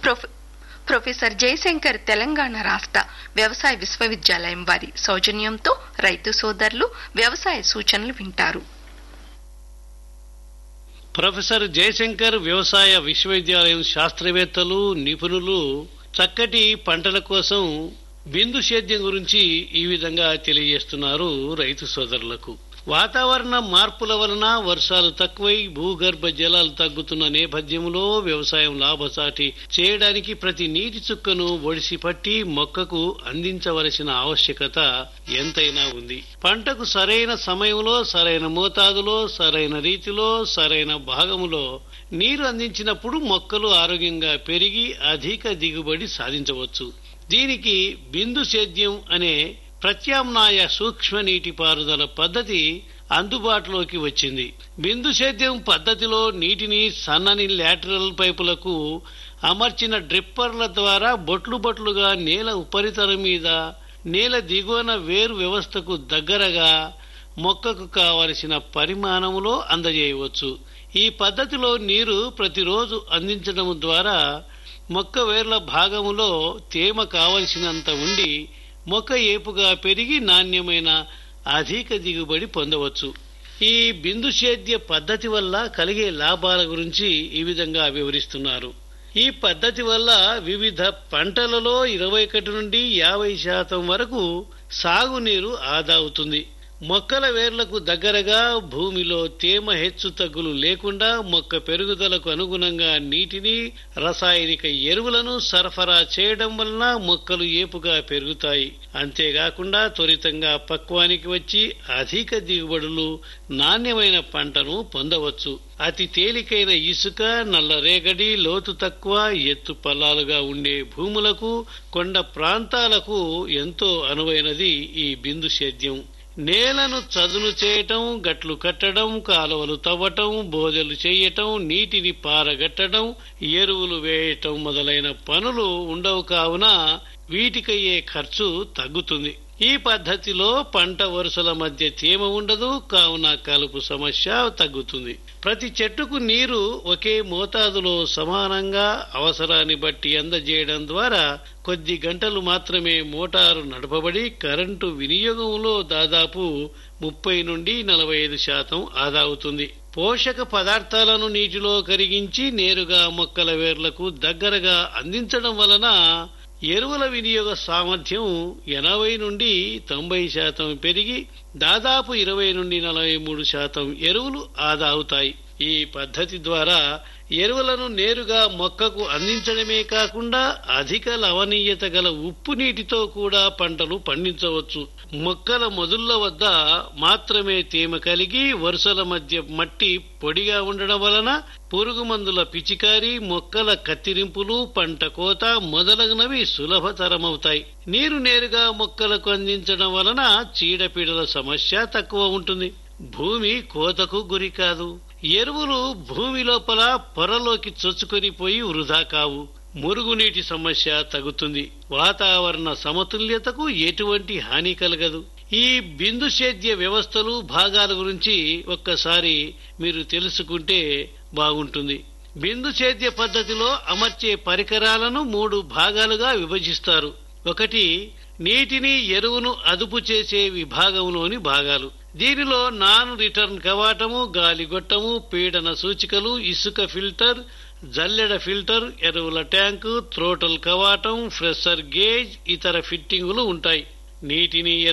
ప్రొఫె- professor Jayashankar Telangana రాష్ట్ర వ్యవసాయ విశ్వవిద్యాలయం వారి సౌజన్యంతో రైతు సోదరులు వ్యవసాయ సూచనలు వింటారు ప్రొఫెసర్ జయశంకర్ వ్యవసాయ విశ్వవిద్యాలయం శాస్త్రవేత్తలు నిపుణులు చక్కటి పంటల కోసం బిందు సేద్యం గురించి ఈ విధంగా తెలియజేస్తున్నారు రైతు సోదరులకు వాతావరణ మార్పుల వలన వర్షాలు తక్కువై భూగర్భ జలాలు తగ్గుతున్న నేపథ్యంలో వ్యవసాయం లాభసాటి చేయడానికి ప్రతి నీటి చుక్కను ఒడిసి పట్టి మొక్కకు అందించవలసిన ఆవశ్యకత ఎంతైనా ఉంది పంటకు సరైన సమయంలో సరైన మోతాదులో సరైన రీతిలో సరైన భాగములో నీరు అందించినప్పుడు మొక్కలు ఆరోగ్యంగా పెరిగి అధిక దిగుబడి సాధించవచ్చు దీనికి బిందు సేద్యం అనే ప్రత్యామ్నాయ సూక్ష్మ నీటిపారుదల పద్ధతి అందుబాటులోకి వచ్చింది బిందు సేద్యం పద్ధతిలో నీటిని సన్నని లాటరల్ పైపులకు అమర్చిన డ్రిప్పర్ల ద్వారా బొట్లు బొట్లుగా నేల ఉపరితలం మీద నేల దిగువన వేరు వ్యవస్థకు దగ్గరగా మొక్కకు కావలసిన పరిమాణములో అందజేయవచ్చు ఈ పద్ధతిలో నీరు ప్రతిరోజు అందించడం ద్వారా మొక్క వేర్ల భాగములో తేమ కావలసినంత ఉండి మొక్క ఏపుగా పెరిగి నాణ్యమైన అధిక దిగుబడి పొందవచ్చు ఈ బిందు సేద్య పద్ధతి వల్ల కలిగే లాభాల గురించి ఈ విధంగా వివరిస్తున్నారు ఈ పద్ధతి వల్ల వివిధ పంటలలో ఇరవై ఒకటి నుండి యాభై శాతం వరకు సాగునీరు ఆదా అవుతుంది మొక్కల వేర్లకు దగ్గరగా భూమిలో తేమ హెచ్చు తగ్గులు లేకుండా మొక్క పెరుగుదలకు అనుగుణంగా నీటిని రసాయనిక ఎరువులను సరఫరా చేయడం వలన మొక్కలు ఏపుగా పెరుగుతాయి అంతేకాకుండా త్వరితంగా పక్వానికి వచ్చి అధిక దిగుబడులు నాణ్యమైన పంటను పొందవచ్చు అతి తేలికైన ఇసుక నల్లరేగడి లోతు తక్కువ ఎత్తు పల్లాలుగా ఉండే భూములకు కొండ ప్రాంతాలకు ఎంతో అనువైనది ఈ బిందు సేద్యం నేలను చదును చేయటం గట్లు కట్టడం కాలువలు తవ్వటం బోదెలు చేయటం నీటిని పారగట్టడం ఎరువులు వేయటం మొదలైన పనులు ఉండవు కావున వీటికయ్యే ఖర్చు తగ్గుతుంది ఈ పద్ధతిలో పంట వరుసల మధ్య తేమ ఉండదు కావున కలుపు సమస్య తగ్గుతుంది ప్రతి చెట్టుకు నీరు ఒకే మోతాదులో సమానంగా అవసరాన్ని బట్టి అందజేయడం ద్వారా కొద్ది గంటలు మాత్రమే మోటారు నడపబడి కరెంటు వినియోగంలో దాదాపు ముప్పై నుండి నలభై ఐదు శాతం ఆదా అవుతుంది పోషక పదార్థాలను నీటిలో కరిగించి నేరుగా మొక్కల వేర్లకు దగ్గరగా అందించడం వలన ఎరువుల వినియోగ సామర్థ్యం ఎనభై నుండి తొంభై శాతం పెరిగి దాదాపు ఇరవై నుండి నలభై మూడు శాతం ఎరువులు ఆదా అవుతాయి ఈ పద్ధతి ద్వారా ఎరువులను నేరుగా మొక్కకు అందించడమే కాకుండా అధిక లవణీయత గల ఉప్పు నీటితో కూడా పంటలు పండించవచ్చు మొక్కల మొదుళ్ల వద్ద మాత్రమే తేమ కలిగి వరుసల మధ్య మట్టి పొడిగా ఉండడం వలన పురుగు మందుల పిచికారి మొక్కల కత్తిరింపులు పంట కోత మొదలగునవి సులభతరమవుతాయి నీరు నేరుగా మొక్కలకు అందించడం వలన చీడపీడల సమస్య తక్కువ ఉంటుంది భూమి కోతకు గురి కాదు ఎరువులు భూమి లోపల పొరలోకి చొచ్చుకొని పోయి వృధా కావు మురుగునీటి సమస్య తగ్గుతుంది వాతావరణ సమతుల్యతకు ఎటువంటి హాని కలగదు ఈ బిందు సేద్య వ్యవస్థలు భాగాల గురించి ఒక్కసారి మీరు తెలుసుకుంటే బాగుంటుంది బిందు సేద్య పద్ధతిలో అమర్చే పరికరాలను మూడు భాగాలుగా విభజిస్తారు ఒకటి నీటిని ఎరువును అదుపు చేసే విభాగంలోని భాగాలు దీనిలో నాన్ రిటర్న్ కవాటము గాలిగొట్టము పీడన సూచికలు ఇసుక ఫిల్టర్ జల్లెడ ఫిల్టర్ ఎరువుల ట్యాంకు త్రోటల్ కవాటం ఫ్రెషర్ గేజ్ ఇతర ఫిట్టింగులు ఉంటాయి నీటిని